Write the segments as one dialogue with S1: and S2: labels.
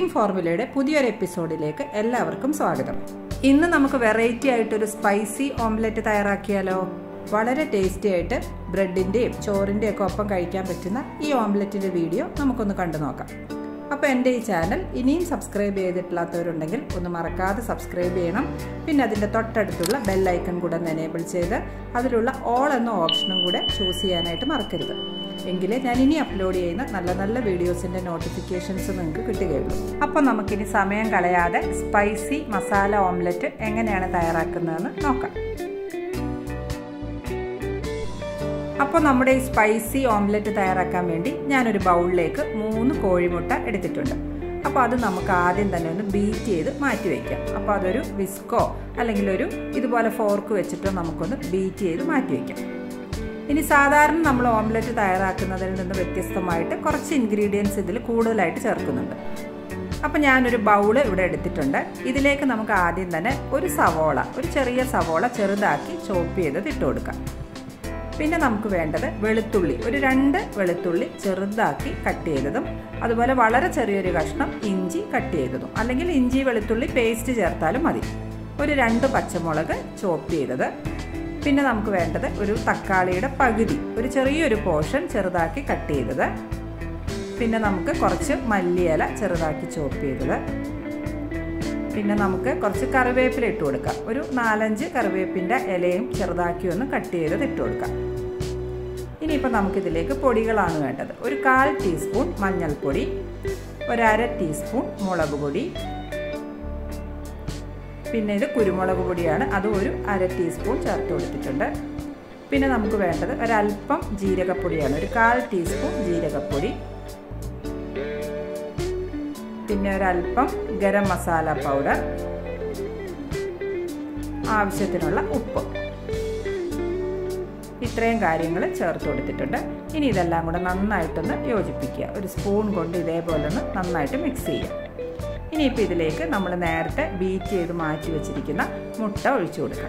S1: cooking ഫോർമുലയുടെ പുതിയൊരു എപ്പിസോഡിലേക്ക് എല്ലാവർക്കും സ്വാഗതം ഇന്ന് നമുക്ക് വെറൈറ്റി ആയിട്ടൊരു സ്പൈസി ഓംലെറ്റ് തയ്യാറാക്കിയാലോ വളരെ ടേസ്റ്റി ആയിട്ട് ബ്രെഡിൻ്റെയും ചോറിൻ്റെയും ഒക്കെ ഒപ്പം കഴിക്കാൻ പറ്റുന്ന ഈ ഓംലെറ്റിൻ്റെ വീഡിയോ നമുക്കൊന്ന് കണ്ടു നോക്കാം അപ്പോൾ എൻ്റെ ഈ ചാനൽ ഇനിയും സബ്സ്ക്രൈബ് ചെയ്തിട്ടില്ലാത്തവരുണ്ടെങ്കിൽ ഒന്ന് മറക്കാതെ സബ്സ്ക്രൈബ് ചെയ്യണം പിന്നെ അതിൻ്റെ തൊട്ടടുത്തുള്ള ബെല്ലൈക്കൺ കൂടെ ഒന്ന് എനേബിൾ ചെയ്ത് അതിലുള്ള ഓൾ എന്ന ഓപ്ഷനും കൂടെ ചൂസ് ചെയ്യാനായിട്ട് മറക്കരുത് എങ്കിലേ ഞാൻ ഇനി അപ്ലോഡ് ചെയ്യുന്ന നല്ല നല്ല വീഡിയോസിൻ്റെ നോട്ടിഫിക്കേഷൻസ് നിങ്ങൾക്ക് കിട്ടുകയുള്ളൂ അപ്പോൾ നമുക്കിനി സമയം കളയാതെ സ്പൈസി മസാല ഓംലെറ്റ് എങ്ങനെയാണ് തയ്യാറാക്കുന്നതെന്ന് നോക്കാം അപ്പോൾ നമ്മുടെ ഈ സ്പൈസി ഓംലെറ്റ് തയ്യാറാക്കാൻ വേണ്ടി ഞാനൊരു ബൗളിലേക്ക് മൂന്ന് കോഴിമുട്ട എടുത്തിട്ടുണ്ട് അപ്പോൾ അത് നമുക്ക് ആദ്യം തന്നെ ഒന്ന് ബീറ്റ് ചെയ്ത് മാറ്റി വയ്ക്കാം അപ്പോൾ അതൊരു വിസ്കോ അല്ലെങ്കിൽ ഒരു ഇതുപോലെ ഫോർക്ക് വെച്ചിട്ടോ നമുക്കൊന്ന് ബീറ്റ് ചെയ്ത് മാറ്റി വയ്ക്കാം ഇനി സാധാരണ നമ്മൾ ഓംലെറ്റ് തയ്യാറാക്കുന്നതിൽ നിന്ന് വ്യത്യസ്തമായിട്ട് കുറച്ച് ഇൻഗ്രീഡിയൻസ് ഇതിൽ കൂടുതലായിട്ട് ചേർക്കുന്നുണ്ട് അപ്പോൾ ഞാനൊരു ബൗൾ ഇവിടെ എടുത്തിട്ടുണ്ട് ഇതിലേക്ക് നമുക്ക് ആദ്യം തന്നെ ഒരു സവോള ഒരു ചെറിയ സവോള ചെറുതാക്കി ചോപ്പ് ചെയ്തത് ഇട്ട് കൊടുക്കാം പിന്നെ നമുക്ക് വേണ്ടത് വെളുത്തുള്ളി ഒരു രണ്ട് വെളുത്തുള്ളി ചെറുതാക്കി കട്ട് ചെയ്തതും അതുപോലെ വളരെ ചെറിയൊരു കഷ്ണം ഇഞ്ചി കട്ട് ചെയ്തതും അല്ലെങ്കിൽ ഇഞ്ചി വെളുത്തുള്ളി പേസ്റ്റ് ചേർത്താലും മതി ഒരു രണ്ട് പച്ചമുളക് ചോപ്പ് ചെയ്തത് പിന്നെ നമുക്ക് വേണ്ടത് ഒരു തക്കാളിയുടെ പകുതി ഒരു ചെറിയൊരു പോർഷൻ ചെറുതാക്കി കട്ട് ചെയ്തത് പിന്നെ നമുക്ക് കുറച്ച് മല്ലിയില ചെറുതാക്കി ചോപ്പ് ചെയ്തത് പിന്നെ നമുക്ക് കുറച്ച് കറിവേപ്പില ഇട്ട് കൊടുക്കാം ഒരു നാലഞ്ച് കറിവേപ്പിൻ്റെ ഇലയും ചെറുതാക്കി ഒന്ന് കട്ട് ചെയ്തത് ഇട്ട് കൊടുക്കാം ഇനിയിപ്പോൾ നമുക്കിതിലേക്ക് പൊടികളാണ് വേണ്ടത് ഒരു കാൽ ടീസ്പൂൺ മഞ്ഞൾപ്പൊടി ഒരര ടീസ്പൂൺ മുളക് പൊടി പിന്നെ ഇത് കുരുമുളക് പൊടിയാണ് അത് ഒരു അര ടീസ്പൂൺ ചേർത്ത് കൊടുത്തിട്ടുണ്ട് പിന്നെ നമുക്ക് വേണ്ടത് ഒരല്പം ജീരകപ്പൊടിയാണ് ഒരു കാൽ ടീസ്പൂൺ ജീരകപ്പൊടി പിന്നെ ഒരല്പം ഗരം മസാല പൗഡർ ആവശ്യത്തിനുള്ള ഉപ്പ് ഇത്രയും കാര്യങ്ങൾ ചേർത്ത് കൊടുത്തിട്ടുണ്ട് ഇനി ഇതെല്ലാം കൂടെ നന്നായിട്ടൊന്ന് യോജിപ്പിക്കുക ഒരു സ്പൂൺ കൊണ്ട് ഇതേപോലെ ഒന്ന് നന്നായിട്ട് മിക്സ് ചെയ്യുക ഇനിയിപ്പോൾ ഇതിലേക്ക് നമ്മൾ നേരത്തെ ബീറ്റ് ചെയ്ത് മാറ്റി വെച്ചിരിക്കുന്ന മുട്ട ഒഴിച്ചു കൊടുക്കാം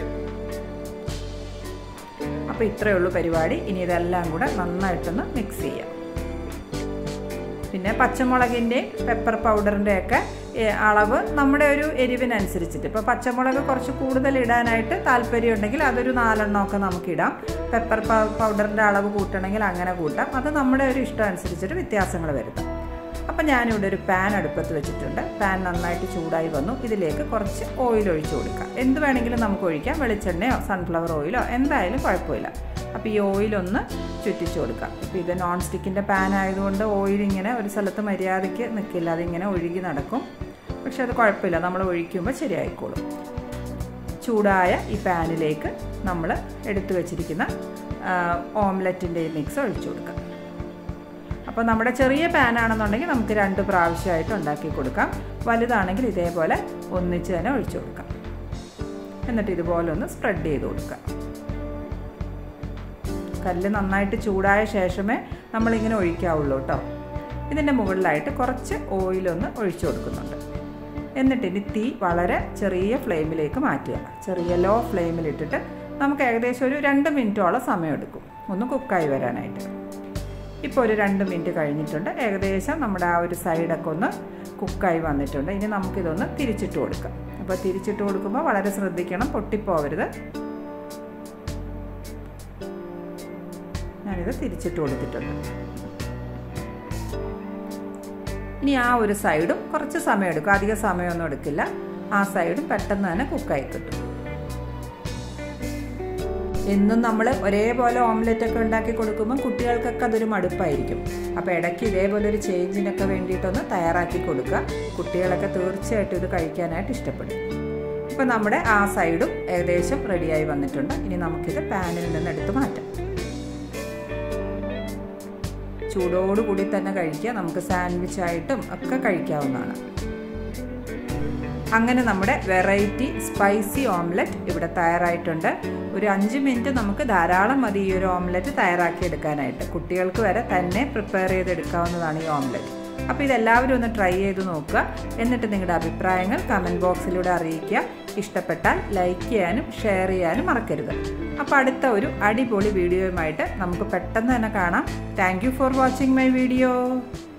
S1: അപ്പോൾ ഇത്രയേ ഉള്ളൂ പരിപാടി ഇനി ഇതെല്ലാം കൂടെ നന്നായിട്ടൊന്ന് മിക്സ് ചെയ്യാം പിന്നെ പച്ചമുളകിൻ്റെ പെപ്പർ പൗഡറിൻ്റെ ഒക്കെ അളവ് നമ്മുടെ ഒരു എരിവിനനുസരിച്ചിട്ട് ഇപ്പോൾ പച്ചമുളക് കുറച്ച് കൂടുതൽ ഇടാനായിട്ട് താല്പര്യം ഉണ്ടെങ്കിൽ അതൊരു നാലെണ്ണമൊക്കെ നമുക്കിടാം പെപ്പർ പൗഡറിൻ്റെ അളവ് കൂട്ടണമെങ്കിൽ അങ്ങനെ കൂട്ടാം അത് നമ്മുടെ ഒരു ഇഷ്ടം അനുസരിച്ചിട്ട് വ്യത്യാസങ്ങൾ വരുത്താം അപ്പം ഞാനിവിടെ ഒരു പാൻ അടുപ്പത്ത് വെച്ചിട്ടുണ്ട് പാൻ നന്നായിട്ട് ചൂടായി വന്നു ഇതിലേക്ക് കുറച്ച് ഓയിൽ ഒഴിച്ചു കൊടുക്കാം എന്ത് വേണമെങ്കിലും നമുക്ക് ഒഴിക്കാം വെളിച്ചെണ്ണയോ സൺഫ്ലവർ ഓയിലോ എന്തായാലും കുഴപ്പമില്ല അപ്പോൾ ഈ ഓയിലൊന്ന് ചുറ്റിച്ചു കൊടുക്കാം ഇപ്പോൾ ഇത് നോൺ സ്റ്റിക്കിൻ്റെ പാൻ ആയതുകൊണ്ട് ഓയിൽ ഇങ്ങനെ ഒരു സ്ഥലത്ത് മര്യാദയ്ക്ക് നിൽക്കില്ല അതിങ്ങനെ ഒഴുകി നടക്കും പക്ഷെ അത് കുഴപ്പമില്ല നമ്മൾ ഒഴിക്കുമ്പോൾ ശരിയായിക്കോളും ചൂടായ ഈ പാനിലേക്ക് നമ്മൾ എടുത്തു വെച്ചിരിക്കുന്ന ഓംലെറ്റിൻ്റെ മിക്സ് ഒഴിച്ചു കൊടുക്കാം അപ്പോൾ നമ്മുടെ ചെറിയ പാനാണെന്നുണ്ടെങ്കിൽ നമുക്ക് രണ്ട് പ്രാവശ്യമായിട്ട് ഉണ്ടാക്കി കൊടുക്കാം വലുതാണെങ്കിൽ ഇതേപോലെ ഒന്നിച്ച് തന്നെ ഒഴിച്ചു കൊടുക്കാം എന്നിട്ട് ഇതുപോലെ ഒന്ന് സ്പ്രെഡ് ചെയ്ത് കൊടുക്കാം കല്ല് നന്നായിട്ട് ചൂടായ ശേഷമേ നമ്മളിങ്ങനെ ഒഴിക്കാവുള്ളൂ കേട്ടോ ഇതിൻ്റെ മുകളിലായിട്ട് കുറച്ച് ഓയിലൊന്ന് ഒഴിച്ചു കൊടുക്കുന്നുണ്ട് എന്നിട്ട് ഇനി തീ വളരെ ചെറിയ ഫ്ലെയിമിലേക്ക് മാറ്റുക ചെറിയ ലോ ഫ്ലെയിമിലിട്ടിട്ട് നമുക്ക് ഏകദേശം ഒരു രണ്ട് മിനിറ്റോളം സമയമെടുക്കും ഒന്ന് കുക്കായി വരാനായിട്ട് ഇപ്പോൾ ഒരു രണ്ട് മിനിറ്റ് കഴിഞ്ഞിട്ടുണ്ട് ഏകദേശം നമ്മുടെ ആ ഒരു സൈഡൊക്കെ ഒന്ന് കുക്കായി വന്നിട്ടുണ്ട് ഇനി നമുക്കിതൊന്ന് തിരിച്ചിട്ട് കൊടുക്കാം അപ്പോൾ തിരിച്ചിട്ട് കൊടുക്കുമ്പോൾ വളരെ ശ്രദ്ധിക്കണം പൊട്ടിപ്പോവരുത് ഞാനിത് തിരിച്ചിട്ട് കൊടുത്തിട്ടുണ്ട് ഇനി ആ ഒരു സൈഡും കുറച്ച് സമയം എടുക്കും അധിക സമയമൊന്നും എടുക്കില്ല ആ സൈഡും പെട്ടെന്ന് തന്നെ കുക്കായി കിട്ടും എന്നും നമ്മൾ ഒരേപോലെ ഓംലെറ്റ് ഒക്കെ ഉണ്ടാക്കി കൊടുക്കുമ്പോൾ കുട്ടികൾക്കൊക്കെ അതൊരു മടുപ്പായിരിക്കും അപ്പോൾ ഇടയ്ക്ക് ഇതേപോലെ ഒരു ചേഞ്ചിനൊക്കെ വേണ്ടിയിട്ടൊന്ന് തയ്യാറാക്കി കൊടുക്കുക കുട്ടികളൊക്കെ തീർച്ചയായിട്ടും ഇത് കഴിക്കാനായിട്ട് ഇഷ്ടപ്പെടും ഇപ്പോൾ നമ്മുടെ ആ സൈഡും ഏകദേശം റെഡിയായി വന്നിട്ടുണ്ട് ഇനി നമുക്കിത് പാനിൽ നിന്ന് എടുത്ത് മാറ്റാം ചൂടോടുകൂടി തന്നെ കഴിക്കുക നമുക്ക് സാൻഡ്വിച്ച് ആയിട്ടും ഒക്കെ കഴിക്കാവുന്നതാണ് അങ്ങനെ നമ്മുടെ വെറൈറ്റി സ്പൈസി ഓംലെറ്റ് ഇവിടെ തയ്യാറായിട്ടുണ്ട് ഒരു അഞ്ച് മിനിറ്റ് നമുക്ക് ധാരാളം മതി ഈ ഒരു ഓംലെറ്റ് തയ്യാറാക്കി എടുക്കാനായിട്ട് കുട്ടികൾക്ക് വരെ തന്നെ പ്രിപ്പയർ ചെയ്തെടുക്കാവുന്നതാണ് ഈ ഓംലെറ്റ് അപ്പോൾ ഇതെല്ലാവരും ഒന്ന് ട്രൈ ചെയ്ത് നോക്കുക എന്നിട്ട് നിങ്ങളുടെ അഭിപ്രായങ്ങൾ കമൻറ്റ് ബോക്സിലൂടെ അറിയിക്കുക ഇഷ്ടപ്പെട്ടാൽ ലൈക്ക് ചെയ്യാനും ഷെയർ ചെയ്യാനും മറക്കരുത് അപ്പോൾ അടുത്ത ഒരു അടിപൊളി വീഡിയോയുമായിട്ട് നമുക്ക് പെട്ടെന്ന് തന്നെ കാണാം thank for watching my video